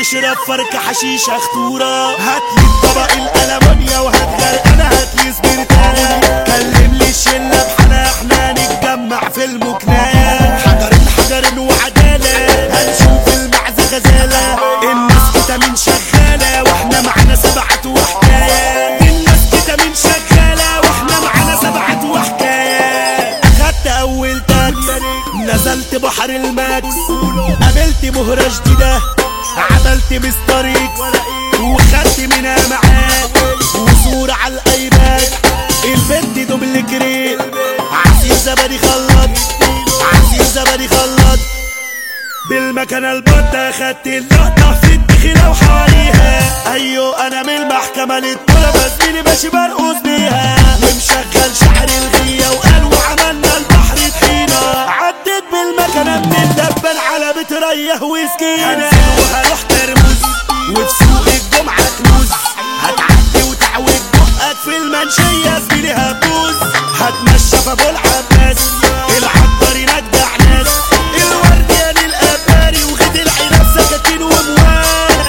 نشرب فرك حشيشة خطورة هاتلي الطبق الألمونيا وهات انا هاتلي سبيرتان كلم لي الشلة بحالها احنا نتجمع في المكناية حجر حجر وعدالة هنشوف المعزة غزالة الناس كده من شغالة واحنا معانا سبعة وحكاية الناس كده من شغالة واحنا معانا سبعة وحكاية اخدت اول تاكس نزلت بحر الماكس قابلت مهرة جديدة عملت مستريك وخدت منها معاك وصورة على الايباد البنت دوبل كريم عصير زبادي خلط عصير زبادي خلط بالمكنة البطة خدت اللقطة في الدخلة وحواليها ايوه انا من المحكمة للطلبة زميلي ماشي برقص بيها ومشغل شعر الغية وقال وعملنا البحر طحينة عديت بالمكنة من الدبل على بتريح وسكينة هنزل وهروح ترمز وتسوق الجمعة كنوز هتعدي وتعوج بقك في المنشية زميلي هتبوظ هتمشى في ابو العباس العطار يرجع ناس الورديان الاباري وخد العنب سكاكين وموال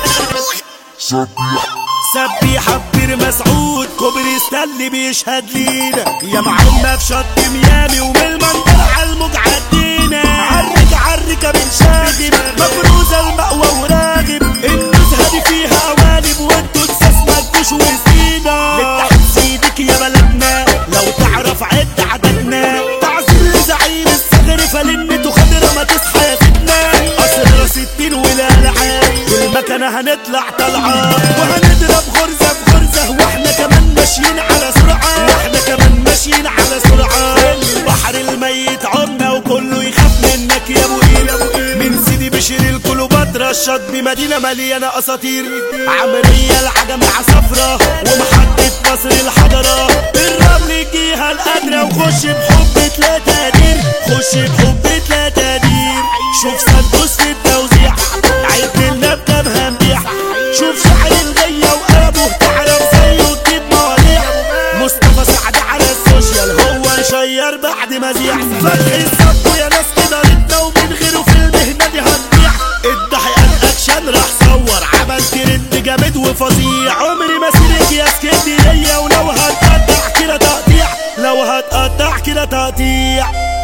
سبيحة بير مسعود كوبري ستانلي بيشهد لينا يا معنا في شط ميامي ومن المنظر على الموج عدينا عرك عركة من شاغب مفروزة المأوى وراغب النزهة دي فيها قوالب وانتوا تساس مالكوش وسطينا لتحت سيدك يا بلدنا لو تعرف عد عددنا تعزيل لزعيم الصغر فلنته خضرة ما تصحى يا سيدنا أسرة ستين ولا لعاب بالمكنة هنطلع طلعة وهنضرب غرزة بغرزة واحنا كمان ماشيين على سرعة واحنا كمان ماشيين على سرعة البحر الميت عمنا وكله يخاف منك يا ابو ايه من سيدي بشير الكليوباترا الشط مدينة مليانة اساطير عمرية العجم عصفرة ومحطة مصر الحضرة الرمل الجهة القادرة وخش بحب تلاتة دير خش بحب تلاتة دير شوف سندوس في التوزيع عد لنا بكام هنبيع شوف شعر الغية وقلبه تعرف زيه وتجيب مواضيع مصطفى سعد على السوشيال هو شير بعد مذيع فتح الصب يا ناس كده ردنا ومن غيره في المهنة دي هنبيع الضحي الاكشن راح صور عمل ترند جامد وفظيع عمري ما سيرك يا اسكندرية ولو هتقطع كده تقطيع لو هتقطع كده تقطيع